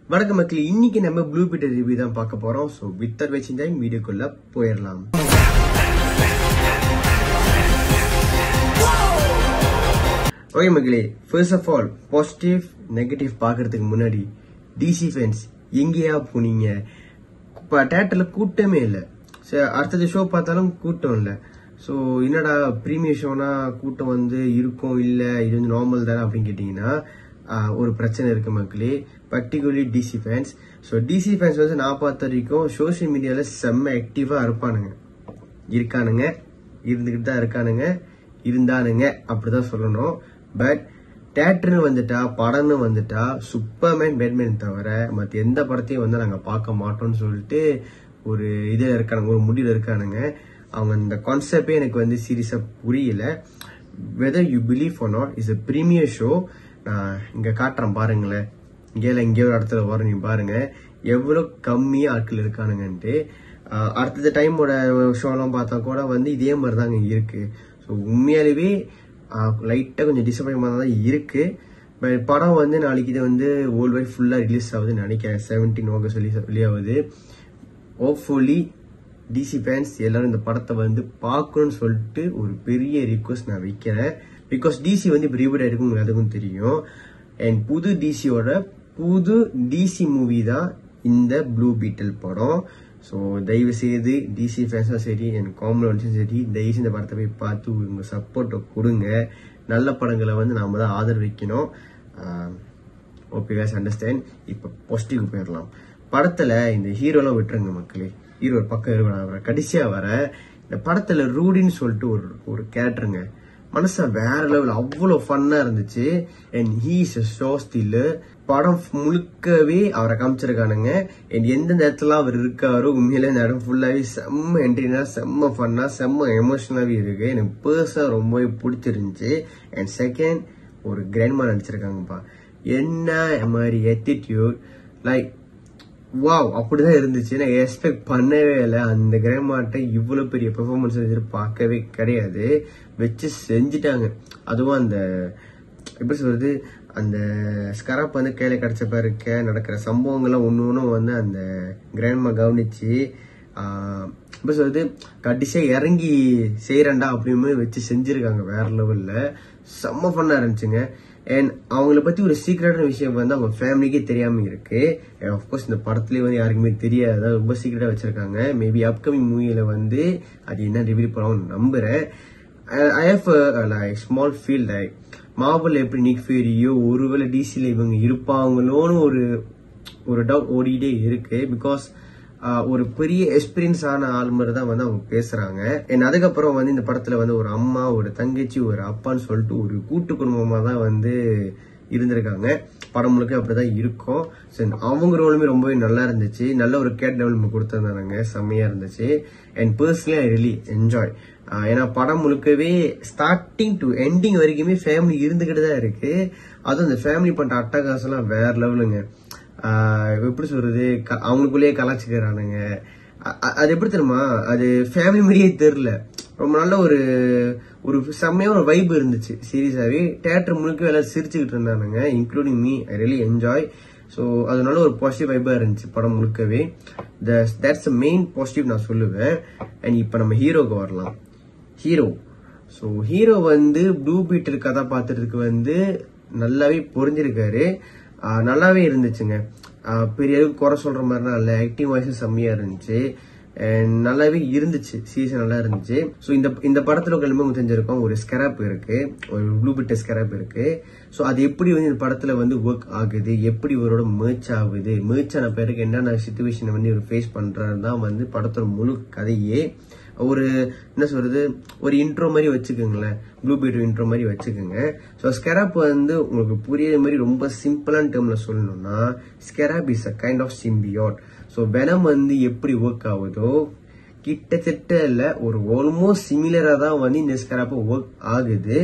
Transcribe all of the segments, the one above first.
வணக்கம் மக்கள் இன்னைக்கு நம்ம ப்ளூ பீட்டர் ரிவ்யூ தான் பார்க்க போறோம் ஸோ வித்தர் வச்சிருந்தா வீடியோக்குள்ள போயிடலாம் ஓகே மக்களே first of all positive negative பார்க்கறதுக்கு முன்னாடி டிசி ஃபேன்ஸ் எங்கேயா போனீங்க இப்போ தேட்டரில் கூட்டமே இல்லை சரி அடுத்தது ஷோ பார்த்தாலும் கூட்டம் இல்லை ஸோ என்னடா ப்ரீமியர் ஷோனா கூட்டம் வந்து இருக்கும் இல்லை இது வந்து நார்மல் தானே அப்படின்னு கேட்டிங்கன்னா ஆஹ், ஒரு பிரச்சனை இருக்கு மக்களே particularly DC fans so DC fans வந்து நான் பார்த்த வரைக்கும் சோஷியல் மீடியாவில் செம்ம ஆக்டிவாக இருப்பானுங்க இருக்கானுங்க இருந்துகிட்டு தான் இருக்கானுங்க இருந்தானுங்க அப்படிதான் சொல்லணும் பட் தேட்டர்னு வந்துட்டா படம்னு வந்துட்டா சூப்பர்மேன் பேட்மேன் தவிர மற்ற எந்த படத்தையும் வந்து நாங்க பார்க்க மாட்டோம்னு சொல்லிட்டு ஒரு இதுல இருக்கானுங்க ஒரு முடிவில் இருக்கானுங்க அவங்க இந்த கான்செப்டே எனக்கு வந்து சீரியஸா புரியல whether you believe or not is a premiere show நான் இங்க காட்டுறேன் பாருங்களேன் இங்கேல இங்கே ஒரு இடத்துல வரும் நீ பாருங்க எவ்வளவு கம்மியா ஆட்கள் இருக்கானுங்கன்ட்டு ஆஹ் அடுத்தது டைமோட ஷோலாம் பார்த்தா கூட வந்து இதே மாதிரி தாங்க இருக்கு ஸோ உண்மையாலுமே லைட்டாக கொஞ்சம் டிசப்பாயின்மெண்ட் தான் இருக்கு பட் படம் வந்து நாளைக்கு இது வந்து வேர்ல்டு வைட் ஃபுல்லாக ரிலீஸ் ஆகுதுன்னு நினைக்கிறேன் செவன்டீன் ஆகஸ்ட் ரிலீஸ் வெளியாகுது ஹோப்ஃபுல்லி டிசி ஃபேன்ஸ் எல்லாரும் இந்த படத்தை வந்து பார்க்கணும்னு சொல்லிட்டு ஒரு பெரிய ரிக்வஸ்ட் நான் வைக்கிறேன் பிகாஸ் டிசி வந்து இப்போ ரீபூட் ஆயிருக்கும் உங்களுக்கு அதுக்கும் தெரியும் அண்ட் புது டிசியோட புது டிசி மூவி தான் இந்த ப்ளூ பீட்டல் படம் ஸோ தயவு செய்து டிசி ஃபேன்ஸும் சரி என் காமெடியும் சரி தயவு செய்து இந்த படத்தை போய் பார்த்து உங்க சப்போர்ட்டை கொடுங்க நல்ல படங்களை வந்து நாம தான் ஆதரவிக்கணும் ஓகே கேஸ் அண்டர்ஸ்டாண்ட் இப்போ பாசிட்டிவ் போயிடலாம் படத்துல இந்த ஹீரோலாம் விட்டுருங்க மக்களே ஹீரோ ஒரு பக்கம் இருக்கணும் அவரை கடைசியா வர இந்த படத்துல ரூடின்னு சொல்லிட்டு ஒரு ஒரு கேரக்டருங்க மனசா வேற லெவல் அவ்வளவு ஃபன்னா இருந்துச்சு அண்ட் ஹீஸ் ஷோ ஸ்டில் படம் முழுக்கவே அவரை காமிச்சிருக்கானுங்க அண்ட் எந்தெந்த இடத்துல அவர் இருக்காரோ உண்மையில இந்த இடம் ஃபுல்லாவே செம்ம என்ட்ரினா செம்ம ஃபன்னா செம்ம எமோஷனலாவே இருக்கு எனக்கு பர்சனலா ரொம்பவே பிடிச்சிருந்துச்சு அண்ட் செகண்ட் ஒரு கிராண்ட்மா நடிச்சிருக்காங்கப்பா என்ன மாதிரி attitude லைக் வாவ் அப்படிதான் இருந்துச்சு நான் எக்ஸ்பெக்ட் பண்ணவே இல்லை அந்த கிராமாட்டை இவ்வளவு பெரிய பெர்ஃபார்மன்ஸ் எதிர்பார்க்கவே கிடையாது வச்சு செஞ்சுட்டாங்க அதுவும் அந்த எப்படி சொல்றது அந்த ஸ்கராப் வந்து கையில கிடைச்சப்ப இருக்க நடக்கிற சம்பவங்கள்லாம் ஒன்று ஒன்றும் வந்து அந்த கிராண்ட்மா கவனிச்சு ஆஹ், எப்படி சொல்றது கடைசியா இறங்கி செய்யறேன்டா அப்படின்னு வச்சு செஞ்சிருக்காங்க வேற லெவல்ல செம்ம ஃபன்னா இருந்துச்சுங்க அண்ட் அவங்கள பத்தி ஒரு சீக்கிரட்டான விஷயம் வந்து அவங்க ஃபேமிலிக்கே தெரியாம இருக்கு ஆஃப்கோர்ஸ் இந்த படத்துலயே வந்து யாருக்குமே தெரியாது அதாவது ரொம்ப சீக்கிரட்டா வச்சிருக்காங்க மேபி அப்கமிங் மூவில வந்து அது என்ன ரிவீல் பண்ணுவாங்க நம்புறேன் I have like small feel like Marvel எப்படி நிக் ஃபியூரியோ ஒருவேளை டிசில இவங்க இருப்பாங்களோன்னு ஒரு ஒரு டவுட் ஓடிட்டே இருக்கு பிகாஸ் ஒரு பெரிய எக்ஸ்பீரியன்ஸ் ஆன ஆள் மாதிரி தான் வந்து அவங்க பேசுறாங்க அண்ட் அதுக்கப்புறம் வந்து இந்த படத்துல வந்து ஒரு அம்மா ஒரு தங்கச்சி ஒரு அப்பான்னு சொல்லிட்டு ஒரு கூட்டு குடும்பமா தான் வந்து இருந்திருக்காங்க படம் முழுக்க அப்படிதான் இருக்கும் சரி அவங்க ரோலுமே ரொம்பவே நல்லா இருந்துச்சு நல்ல ஒரு கேட் டெவலப்மெண்ட் கொடுத்துருந்தாங்க செம்மையா இருந்துச்சு and personally I really enjoy ஏன்னா படம் முழுக்கவே ஸ்டார்டிங் டு எண்டிங் வரைக்குமே ஃபேமிலி இருந்துகிட்டு தான் இருக்கு அதுவும் இந்த ஃபேமிலி பண்ற அட்டகாசம்லாம் வேற லெவலுங்க ஆஹ் எப்படி சொல்றது க- அவங்களுக்குள்ளேயே கலாச்சிக்கிறானுங்க அ- அ- அது எப்படி தெரியுமா அது ஃபேமிலி மாதிரியே தெரியல ரொம்ப நல்ல ஒரு ஒரு செம்மையான ஒரு வைப் இருந்துச்சு சீரியஸாவே தேட்டர் முழுக்க எல்லாம் சிரிச்சுக்கிட்டு இருந்தானுங்க including me I really enjoy so அது நல்ல ஒரு பாசிட்டிவ் வைபா இருந்துச்சு படம் முழுக்கவே தட்ஸ் மெயின் பாசிட்டிவ் நான் சொல்லுவேன் அண்ட் இப்போ நம்ம ஹீரோக்கு வரலாம் ஹீரோ ஸோ ஹீரோ வந்து ப்ளூ பீட்டர் கதாபாத்திரத்துக்கு வந்து நல்லாவே பொறிஞ்சிருக்காரு ஆஹ் நல்லாவே இருந்துச்சுங்க ஆஹ் பெரிய அளவுக்கு குறை சொல்ற மாதிரிலாம் இல்லை ஆக்டிவ் வாய்ஸும் செம்மையா இருந்துச்சு And நல்லாவே இருந்துச்சு சீசன் நல்லா இருந்துச்சு ஸோ இந்த இந்த படத்துல கிளம்பி உங்களுக்கு தெரிஞ்சிருக்கோம் ஒரு ஸ்கராப் இருக்கு ஒரு ப்ளூ பிட்டர் ஸ்கராப் இருக்கு ஸோ அது எப்படி வந்து இந்த படத்துல வந்து ஒர்க் ஆகுது எப்படி இவரோட மேட்ச் ஆகுது மேட்ச் ஆன பிறகு என்னென்ன சுச்சுவேஷனை வந்து இவர் ஃபேஸ் பண்றாரு தான் வந்து படத்தோட முழு கதையே ஒரு என்ன சொல்றது ஒரு இன்ட்ரோ மாதிரி வச்சுக்கோங்களேன் ப்ளூ பீட் இன்ட்ரோ மாதிரி வச்சுக்கோங்க ஸோ ஸ்கெராப் வந்து உங்களுக்கு புரியுற மாதிரி ரொம்ப சிம்பிளான டேர்ம்ல சொல்லணும்னா scarab is a kind of symbiote so Venom வந்து எப்படி ஒர்க் ஆகுதோ கிட்டத்தட்ட இல்ல ஒரு ஆல்மோஸ்ட் சிமிலரா தான் வந்து இந்த ஸ்கெராப் ஒர்க் ஆகுது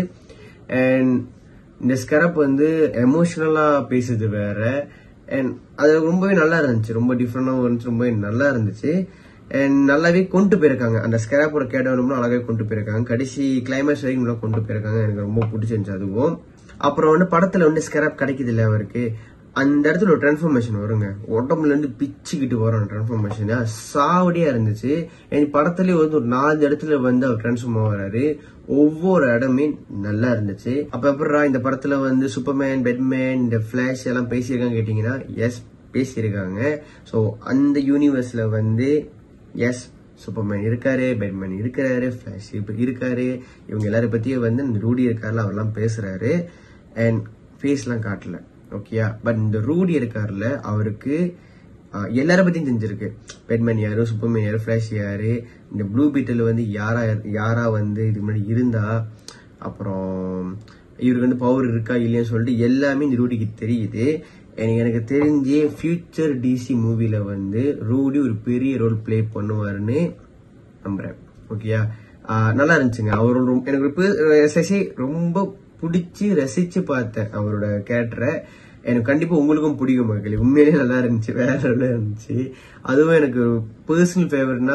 அண்ட் இந்த ஸ்கரப் வந்து எமோஷனலா பேசுது வேற அண்ட் அது ரொம்பவே நல்லா இருந்துச்சு ரொம்ப டிஃப்ரெண்டாகவும் இருந்துச்சு ரொம்பவே நல்லா இருந்துச்சு அண்ட் நல்லாவே கொண்டு போயிருக்காங்க அந்த ஸ்கராப்போட கேடவனும் அழகாவே கொண்டு போயிருக்காங்க கடைசி கிளைமேக்ஸ் வரைக்கும் நல்லா கொண்டு போயிருக்காங்க எனக்கு ரொம்ப பிடிச்சிருந்துச்சு அதுவும் அப்புறம் வந்து படத்துல வந்து ஸ்கராப் கிடைக்குது இல்ல அவருக்கு அந்த இடத்துல ஒரு டிரான்ஸ்ஃபர்மேஷன் வருங்க உடம்புல இருந்து பிச்சுக்கிட்டு வரும் டிரான்ஸ்ஃபர்மேஷன் சாவடியா இருந்துச்சு என் படத்துலயே வந்து ஒரு நாலு இடத்துல வந்து அவர் டிரான்ஸ்ஃபார்ம் ஆகுறாரு ஒவ்வொரு இடமே நல்லா இருந்துச்சு அப்ப அப்புறம் இந்த படத்துல வந்து சூப்பர்மேன் பெட்மேன் இந்த பிளாஷ் எல்லாம் பேசியிருக்காங்க கேட்டீங்கன்னா எஸ் பேசியிருக்காங்க ஸோ அந்த யூனிவர்ஸ்ல வந்து எஸ் சூப்பர்மேன் இருக்காரு பேட்மேன் இருக்கிறாரு ஃபிளாஷ் இப்ப இருக்காரு இவங்க எல்லாரும் பத்தியும் வந்து இந்த ரூடி இருக்காருல அவர்லாம் பேசுறாரு அண்ட் ஃபேஸ்லாம் காட்டல ஓகேயா பட் இந்த ரூடி இருக்காருல அவருக்கு ஆஹ், எல்லார பத்தியும் தெரிஞ்சிருக்கு பேட்மேன் யாரு சூப்பர்மேன் யாரு ஃபிளாஷ் யாரு இந்த ப்ளூ பீட்டில் வந்து யாரா யாரா வந்து இதுக்கு முன்னாடி இருந்தா அப்புறம் இவருக்கு வந்து பவர் இருக்கா இல்லையான்னு சொல்லிட்டு எல்லாமே இந்த ரூடிக்கு தெரியுது எனக்கு எனக்கு தெரிஞ்சு ஃபியூச்சர் டிசி மூவில வந்து ரூடி ஒரு பெரிய ரோல் ப்ளே பண்ணுவாருன்னு நம்புறேன் ஓகேயா ஆஹ் நல்லா இருந்துச்சுங்க அவரோட ரொம்ப- எனக்கு ஒரு பே- SSI ரொம்ப பிடிச்சி ரசிச்சு பார்த்தேன் அவரோட கேரக்டரை எனக்கு கண்டிப்பா உங்களுக்கும் பிடிக்கும் மக்களே உண்மையிலேயே நல்லா இருந்துச்சு வேற நல்லா இருந்துச்சு அதுவும் எனக்கு ஒரு பர்சனல் ஃபேவர்னா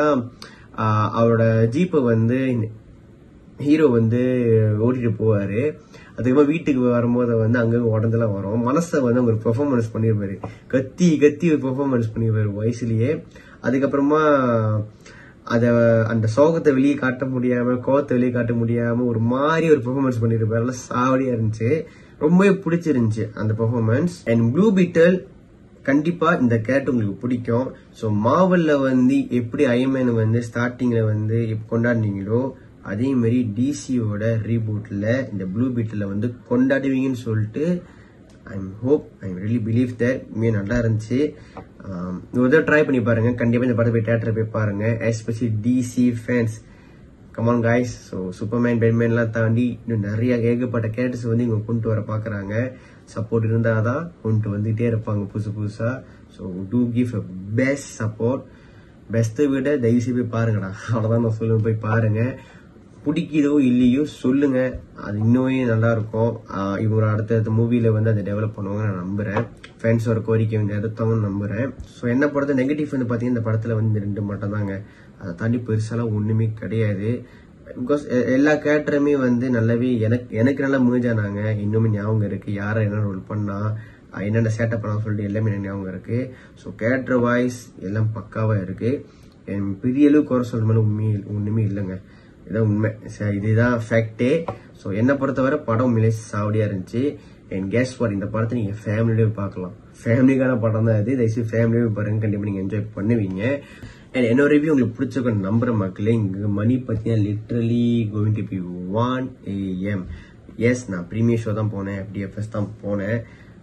அவரோட ஜீப்பை வந்து ஹீரோ வந்து ஓட்டிட்டு போவாரு அதுக்கப்புறம் வீட்டுக்கு வரும்போது வந்து அங்க உடஞ்செல்லாம் வரும் மனசை வந்து அவங்க ஒரு பெர்ஃபார்மன்ஸ் பண்ணிருப்பாரு கத்தி கத்தி ஒரு பெர்ஃபார்மன்ஸ் பண்ணிருப்பாரு வயசுலயே அதுக்கப்புறமா அத அந்த சோகத்தை வெளியே காட்ட முடியாம கோவத்தை வெளியே காட்ட முடியாம ஒரு மாதிரி ஒரு பெர்ஃபார்மன்ஸ் பண்ணிருப்பாரு நல்லா சாவடியா இருந்துச்சு ரொம்பவே பிடிச்சிருந்துச்சு அந்த பெர்ஃபார்மன்ஸ் அண்ட் ப்ளூ பீட்டல் கண்டிப்பா இந்த கேரக்டர் உங்களுக்கு பிடிக்கும் ஸோ மாவல்ல வந்து எப்படி ஐமேன் வந்து ஸ்டார்டிங்ல வந்து எப்ப கொண்டாடினீங்களோ அதே மாதிரி டிசியோட ரீபூட்ல இந்த ப்ளூ பீட்டில் வந்து கொண்டாடுவீங்கன்னு சொல்லிட்டு I'm hope I really believe that may நல்லா இருந்துச்சு ஆம், ஒரு தடவை ட்ரை பண்ணி பாருங்க கண்டிப்பா இந்த படத்தை போய் தேட்டர் போய் பாருங்க especially DC fans come on guys so Superman பெட்மேன்லாம் தாண்டி இன்னும் நிறைய ஏகப்பட்ட கேரக்டர்ஸ் வந்து இவங்க கொண்டு வர பார்க்குறாங்க சப்போர்ட் இருந்தால் தான் கொண்டு வந்துகிட்டே இருப்பாங்க புதுசு புதுசாக so to give a best support பெஸ்ட்டை விட தயவு செய்து போய் பாருங்கடா அவ்வளோதான் நான் சொல்லுவேன் போய் பாருங்க பிடிக்குதோ இல்லையோ சொல்லுங்க அது இன்னுமே நல்லா இருக்கும் ஆஹ் இவங்க அடுத்தடுத்த மூவில வந்து அதை டெவலப் பண்ணுவாங்க நான் நம்புறேன் ஃபேன்ஸோட கோரிக்கை வந்து எடுத்தவங்க நம்புறேன் ஸோ என்ன படத்தை நெகட்டிவ் வந்து பார்த்தீங்கன்னா இந்த படத்துல வந்து இந்த ரெண்டு மட்டும் தாங்க அதை தாண்டி பெருசாலாம் ஒண்ணுமே கிடையாது பிகாஸ் எல்லா கேரக்டருமே வந்து நல்லாவே எனக்கு எனக்கு நல்லா மூஞ்சானாங்க இன்னுமே ஞாபகம் இருக்கு யாரை என்ன ரோல் பண்ணா அஹ் என்னென்ன சேட்டை பண்ணா சொல்லிட்டு எல்லாமே எனக்கு ஞாபகம் இருக்கு ஸோ கேரக்டர் வாய்ஸ் எல்லாம் பக்காவா இருக்கு என் பெரிய அளவு குறை சொல்ற மாதிரி உண்மை ஒண்ணுமே இல்லைங்க இதான் உண்மை சரி, இதுதான் ஃபேக்டே ஸோ என்னை பொறுத்தவரை படம் உண்மையிலே சாவடியா இருந்துச்சு என் கேஸ் ஃபார் இந்த படத்தை நீங்க ஃபேமிலியோட பார்க்கலாம் ஃபேமிலிக்கான படம் தான் இது தயவுசெய்து ஃபேமிலியோட பாருங்க கண்டிப்பா நீங்க என்ஜாய் பண்ணுவீங்க அண்ட் என்னோட ரிவ்யூ உங்களுக்கு பிடிச்சிருக்க நம்புற மக்களே இங்க மணி பார்த்தீங்கன்னா literally going to be one AM yes நான் ப்ரீமியர் ஷோ தான் போனேன் டிஎஃப்எஸ் தான் போனேன்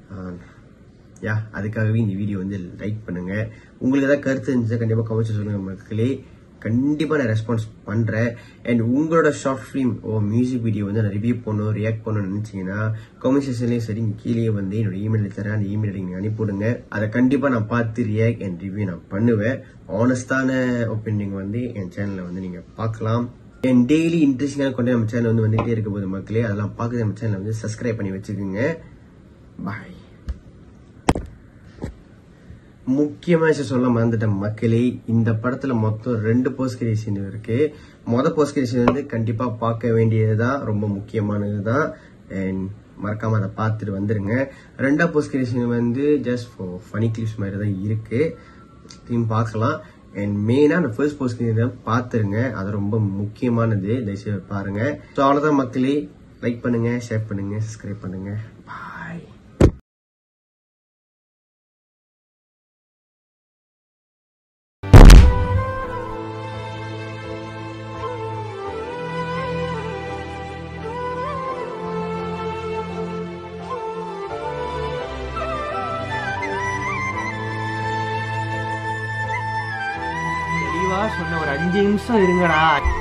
யா அதுக்காகவே இந்த வீடியோ வந்து லைக் பண்ணுங்க உங்களுக்கு ஏதாவது கருத்து இருந்துச்சா கண்டிப்பா கமெண்ட்ஸ் சொல்லுங்க மக்களே கண்டிப்பா நான் ரெஸ்பான்ஸ் பண்றேன் அண்ட் உங்களோட short film or music video வந்து நான் ரிவ்யூ பண்ணணும் ரியாக்ட் பண்ணணும்னு நினைச்சீங்கன்னா கமெண்ட் செக்ஷன்லயும் சரி இங்க கீழே வந்து என்னோட இமெயில் தரேன் அந்த இமெயில் நீங்க அனுப்பிவிடுங்க அதை கண்டிப்பா நான் பார்த்து ரியாக்ட் அண்ட் ரிவ்யூ நான் பண்ணுவேன் ஆனஸ்டான ஒப்பீனியன் வந்து என் சேனல்ல வந்து நீங்க பார்க்கலாம் என் டெய்லி இன்ட்ரெஸ்டிங்கான கொண்டு நம்ம சேனல் வந்து வந்துட்டே இருக்க போது மக்களே அதெல்லாம் பார்க்க நம்ம சேனலை வந்து சப்ஸ்கிரைப் பண்ணி வச்சுக்கோங்க பாய் முக்கியமா விஷயம் சொல்ல மறந்துட்டேன் மக்களே இந்த படத்துல மொத்தம் ரெண்டு போஸ்ட் கிரியேஷன் இருக்கு மொத போஸ்ட் கிரியேஷன் வந்து கண்டிப்பா பார்க்க வேண்டியதுதான் ரொம்ப முக்கியமானதுதான் And மறக்காம அதை பார்த்துட்டு வந்துருங்க ரெண்டாவது போஸ்ட் கிரியேஷன் வந்து ஜஸ்ட் ஃபார் ஃபனி கிளிப்ஸ் மாதிரி தான் இருக்கு தீம் பார்க்கலாம் அண்ட் மெயினா அந்த ஃபர்ஸ்ட் போஸ்ட் கிரியேஷன் பார்த்துருங்க அது ரொம்ப முக்கியமானது தயவுசெய்து பாருங்க ஸோ அவ்வளோதான் மக்களே லைக் பண்ணுங்க ஷேர் பண்ணுங்க சப்ஸ்கிரைப் பண்ணுங்க பாய் தெளிவா சொன்ன ஒரு அஞ்சு நிமிஷம் இருங்கடா